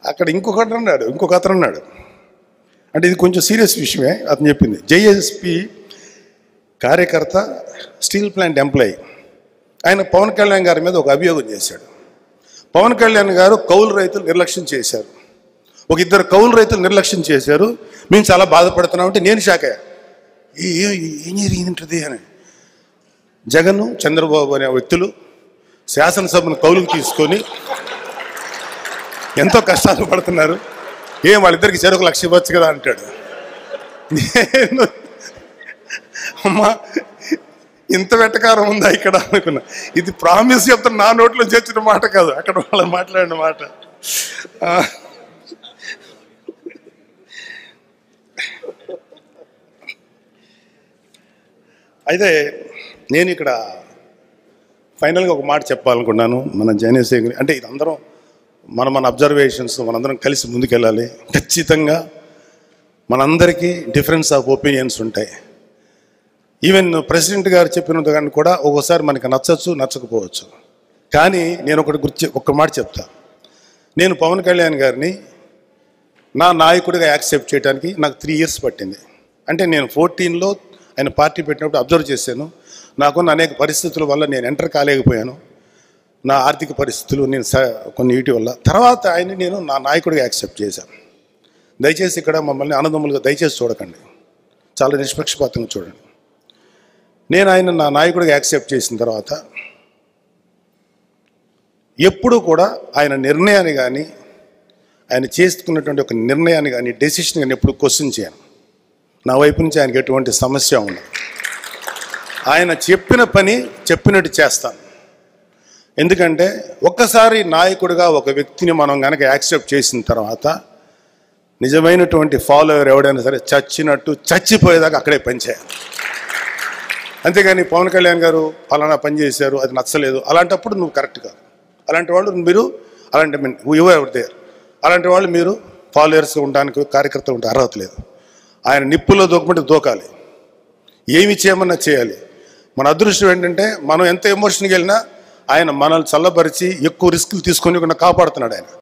అక్కడ ఇంకొకటి అన్నాడు ఇంకొక అతను అన్నాడు అంటే ఇది కొంచెం సీరియస్ విషయమే అతను చెప్పింది జేఎస్పి కార్యకర్త స్టీల్ ప్లాంట్ ఎంప్లాయీ ఆయన పవన్ కళ్యాణ్ గారి మీద ఒక అభియోగం చేశాడు పవన్ కళ్యాణ్ గారు కౌలు రైతులు నిర్లక్ష్యం చేశారు ఒక ఇద్దరు కౌలు రైతులు నిర్లక్ష్యం చేశారు మేము చాలా బాధపడుతున్నామంటే నేను షాక్ అయ్యా ఏ- ఏ- ఏం జరిగింది అని జగన్ చంద్రబాబు అనే వ్యక్తులు శాసనసభను కౌలుకు తీసుకొని ఎంతో కష్టాలు పడుతున్నారు ఏం వాళ్ళిద్దరికి చెరుకు లక్ష ఇవ్వచ్చు కదా అంటాడు నేను అమ్మా ఇంత వెటకారం ఉందా ఇక్కడ అనుకున్నా ఇది ప్రామిస్ చెప్తున్న నా నోట్లో చేర్చిన మాట కాదు అక్కడ వాళ్ళు మాట్లాడిన మాట ఆ, అయితే నేను ఇక్కడ ఫైనల్గా ఒక మాట చెప్పాలనుకున్నాను మన జైనసేన అంటే ఇది అందరం మన మన అబ్జర్వేషన్స్ మనందరం కలిసి ముందుకెళ్ళాలి ఖచ్చితంగా మనందరికీ డిఫరెన్స్ ఆఫ్ ఒపీనియన్స్ ఉంటాయి ఈవెన్ ప్రెసిడెంట్ గారు చెప్పిన దాన్ని కూడా ఒక్కోసారి మనకి నచ్చచ్చు నచ్చకపోవచ్చు కానీ నేను ఒకటి గుర్తు ఒక్క మాట చెప్తా నేను పవన్ కళ్యాణ్ గారిని నా నాయకుడిగా యాక్సెప్ట్ చేయడానికి నాకు త్రీ ఇయర్స్ పట్టింది అంటే నేను ఫోర్టీన్లో ఆయన పార్టీ పెట్టినప్పుడు అబ్జర్వ్ చేశాను నాకున్న అనేక పరిస్థితుల వల్ల నేను ఎంటర్ కాలేకపోయాను నా ఆర్థిక పరిస్థితులు నేను స- కొన్ని వీటి వల్ల తర్వాత ఆయన్ని నేను నా నాయకుడిగా యాక్సెప్ట్ చేశాను దయచేసి ఇక్కడ మమ్మల్ని ఆనందములుగా దయచేసి చూడకండి చాలా నిష్పక్షపాతంగా చూడండి నేను ఆయన నా నాయకుడిగా యాక్సెప్ట్ చేసిన తర్వాత ఎప్పుడూ కూడా ఆయన నిర్ణయాన్ని కానీ ఆయన చేసుకున్నటువంటి ఒక నిర్ణయాన్ని కానీ డెసిషన్ కానీ ఎప్పుడు క్వశ్చన్ చేయను నా వైపు నుంచి ఆయనకి ఎటువంటి సమస్య ఉండదు ఆయన చెప్పిన పని చెప్పినట్టు చేస్తాను ఎందుకంటే ఒక్కసారి నాయకుడిగా ఒక వ్యక్తిని మనం కనుక యాక్సెప్ట్ చేసిన తర్వాత నిజమైనటువంటి ఫాలోవర్ ఎవడైనా సరే చచ్చినట్టు చచ్చిపోయేదాకా అక్కడే పనిచేయాలి అంతేగాని పవన్ కళ్యాణ్ గారు ఫలానా పని చేశారు అది నచ్చలేదు అలాంటప్పుడు నువ్వు కరెక్ట్ కాదు అలాంటి వాళ్ళు మీరు అలాంటి మీన్ ఎవరు దేర్ అలాంటి వాళ్ళు మీరు ఫాలోయర్స్ ఉండడానికి కార్యకర్తలు ఉంటే అర్హత లేదు ఆయన నిప్పుల్లో దూకమంటే దూకాలి ఏమి చేయమన్నా చేయాలి మన అదృష్టం ఏంటంటే మనం ఎంత ఎమోషన్కి వెళ్ళినా ఆయన మనల్ని చల్లబరిచి ఎక్కువ రిస్కులు తీసుకొని కాపాడుతున్నాడు ఆయన